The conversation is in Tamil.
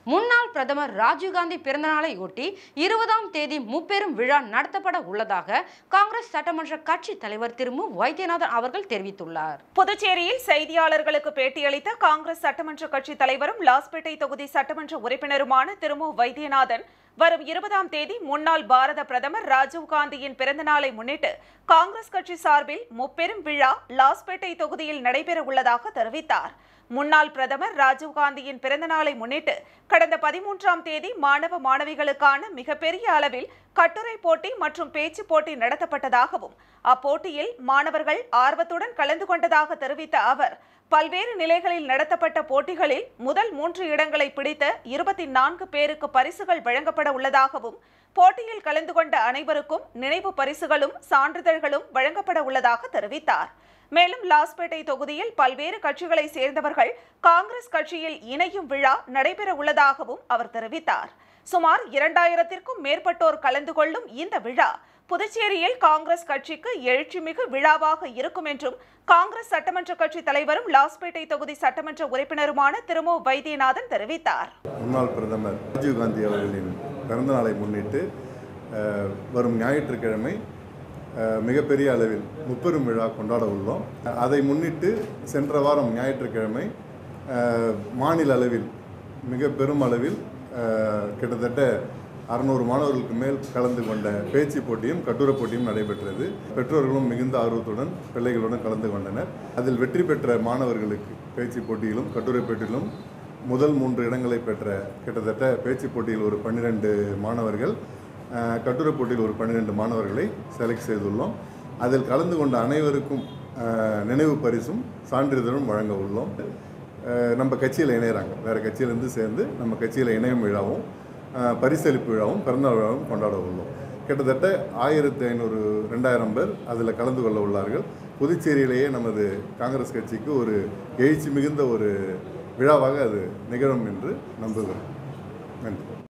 முன்னாள் பிரதமர் ராஜீவ்காந்தி பிறந்தநாளை ஒட்டி இருபதாம் தேதி முப்பெரும் விழா நடத்தப்பட உள்ளதாக காங்கிரஸ் சட்டமன்ற கட்சி தலைவர் திரு மு வைத்தியநாதன் அவர்கள் தெரிவித்துள்ளார் புதுச்சேரியில் செய்தியாளர்களுக்கு பேட்டியளித்த காங்கிரஸ் சட்டமன்ற கட்சி தலைவரும் லாஸ்பேட்டை தொகுதி சட்டமன்ற உறுப்பினருமான திரு மு வைத்தியநாதன் வரும் இருபதாம் தேதி முன்னாள் பாரத பிரதமர் ராஜீவ்காந்தியின் பிறந்தநாளை முன்னிட்டு காங்கிரஸ் கட்சி சார்பில் முப்பெரும் விழா லாஸ்பேட்டை தொகுதியில் நடைபெற உள்ளதாக தெரிவித்தார் முன்னாள் பிரதமர் ராஜீவ்காந்தியின் பிறந்தநாளை முன்னிட்டு கடந்த பதிமூன்றாம் தேதி மாணவ மாணவிகளுக்கான மிகப்பெரிய அளவில் கட்டுரை போட்டி மற்றும் பேச்சு போட்டி நடத்தப்பட்டதாகவும் அப்போட்டியில் மாணவர்கள் ஆர்வத்துடன் கலந்து கொண்டதாக தெரிவித்த அவர் பல்வேறு நிலைகளில் நடத்தப்பட்ட போட்டிகளில் முதல் மூன்று இடங்களை பிடித்த இருபத்தி நான்கு பேருக்கு பரிசுகள் வழங்கப்பட உள்ளதாகவும் போட்டியில் கலந்து கொண்ட அனைவருக்கும் நினைவு பரிசுகளும் சான்றிதழ்களும் வழங்கப்பட உள்ளதாக தெரிவித்தார் மேலும் லாஸ்பேட்டை தொகுதியில் பல்வேறு கட்சிகளை சேர்ந்தவர்கள் காங்கிரஸ் கட்சியில் இணையும் விழா நடைபெற உள்ளதாகவும் அவர் தெரிவித்தார் சுமார் இரண்டாயிரத்திற்கும் மேற்பட்டோர் கலந்து கொள்ளும் இந்த விழா புதுச்சேரியில் காங்கிரஸ் கட்சிக்கு எழுச்சிமிகு விழாவாக இருக்கும் என்றும் காங்கிரஸ் சட்டமன்ற கட்சி தலைவரும் லாஸ்பேட்டை தொகுதி சட்டமன்ற உறுப்பினருமான திரு மு வைத்தியநாதன் தெரிவித்தார் முன்னாள் பிரதமர் ராஜீவ்காந்தி அவர்களின் பிறந்த நாளை முன்னிட்டு அஹ், வரும் ஞாயிற்றுக்கிழமை அஹ், மிகப்பெரிய அளவில் முப்பெரும் விழா கொண்டாட உள்ளோம் அதை முன்னிட்டு சென்ற வாரம் ஞாயிற்றுக்கிழமை அஹ், மாநில அளவில் மிக பெரும் அளவில் அஹ், கிட்டத்தட்ட அறுநூறு மாணவர்களுக்கு மேல் கலந்து கொண்ட பேச்சு போட்டியும் கட்டுரை போட்டியும் நடைபெற்றது பெற்றோர்களும் மிகுந்த ஆர்வத்துடன் பிள்ளைகளுடன் கலந்து கொண்டனர் அதில் வெற்றி பெற்ற மாணவர்களுக்கு பேச்சு போட்டியிலும் கட்டுரை போட்டியிலும் முதல் மூன்று இடங்களை பெற்ற கிட்டத்தட்ட பேச்சு போட்டியில் ஒரு பன்னிரெண்டு மாணவர்கள் அஹ், கட்டுரை போட்டியில் ஒரு பன்னிரெண்டு மாணவர்களை செலக்ட் செய்துள்ளோம் அதில் கலந்து கொண்ட அனைவருக்கும் அஹ், நினைவு பரிசும் சான்றிதழும் வழங்க உள்ளோம் அஹ், நம்ம கட்சியில் இணையறாங்க வேறு கட்சியிலேருந்து சேர்ந்து நம்ம கட்சியில் இணையும் விழாவும் அஹ், பரிசளிப்பு விழாவும் பிறந்தநாள் விழாவும் கொண்டாட உள்ளோம் கிட்டத்தட்ட ஆயிரத்தி ஐநூறு ரெண்டாயிரம் பேர் அதில் கலந்து கொள்ள உள்ளார்கள் புதுச்சேரியிலேயே நமது காங்கிரஸ் கட்சிக்கு ஒரு எழுச்சி மிகுந்த ஒரு விழாவாக அது நிகழும் என்று நம்புகிறோம் நன்றி